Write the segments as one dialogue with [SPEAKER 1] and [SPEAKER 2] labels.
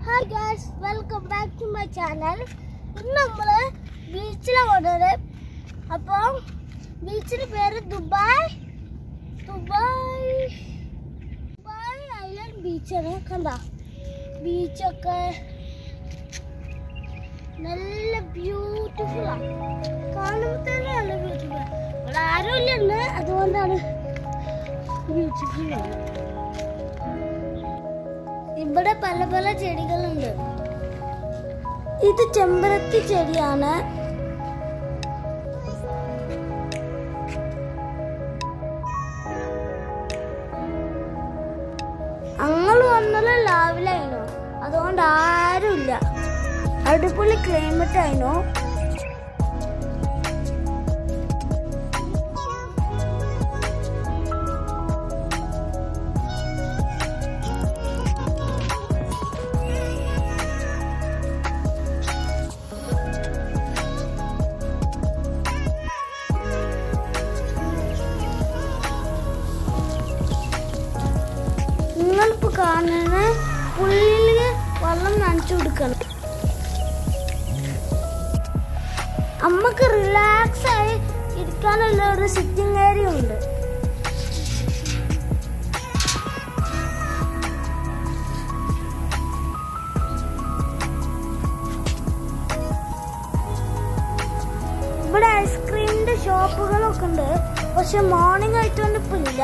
[SPEAKER 1] hi guys welcome back to my channel ഇന്ന് നമ്മൾ ബീച്ചിലാണ് പോകുന്നത് അപ്പോൾ ബീച്ചിൻ്റെ പേര് ദുബായ് ദുബായ് ദുബായ് ഐലൻഡ് ബീച്ചാണ് കണ്ട ബീച്ചൊക്കെ നല്ല ബ്യൂട്ടിഫുൾ ആണ് കാണുമ്പോൾ തന്നെ നല്ല ബ്യൂട്ടിഫുൾ ഇവിടെ ആരും ഇല്ലെന്ന് അതുകൊണ്ടാണ് ബ്യൂട്ടിഫുൾ ആണ് ഇവിടെ പല പല ചെടികളുണ്ട് ഇത് ചെമ്പരത്തി ചെടിയാണ് ഞങ്ങൾ വന്നത് രാവിലെ ആയിരുന്നു അതുകൊണ്ട് ആരുമില്ല അടിപൊളി ക്ലൈമറ്റ് ആയിരുന്നു നിങ്ങളിപ്പോ കാണുന്ന പുള്ളില് വെള്ളം നനച്ചു കൊടുക്കണം അമ്മക്ക് റിലാക്സ് ആയി ഇരിക്കാനുള്ള ഒരു സിറ്റിംഗ് ഏരിയ ഉണ്ട് ഇവിടെ ഐസ്ക്രീമിന്റെ ഷോപ്പുകളൊക്കെ ഉണ്ട് പക്ഷെ മോർണിംഗ് ആയിട്ടൊന്നും ഇപ്പൊ ഇല്ല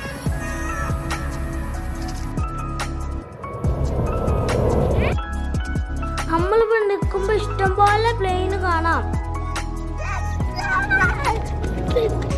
[SPEAKER 1] നമ്മളിപ്പോ നിൽക്കുമ്പോ ഇഷ്ടംപോലെ പ്ലെയിന് കാണാം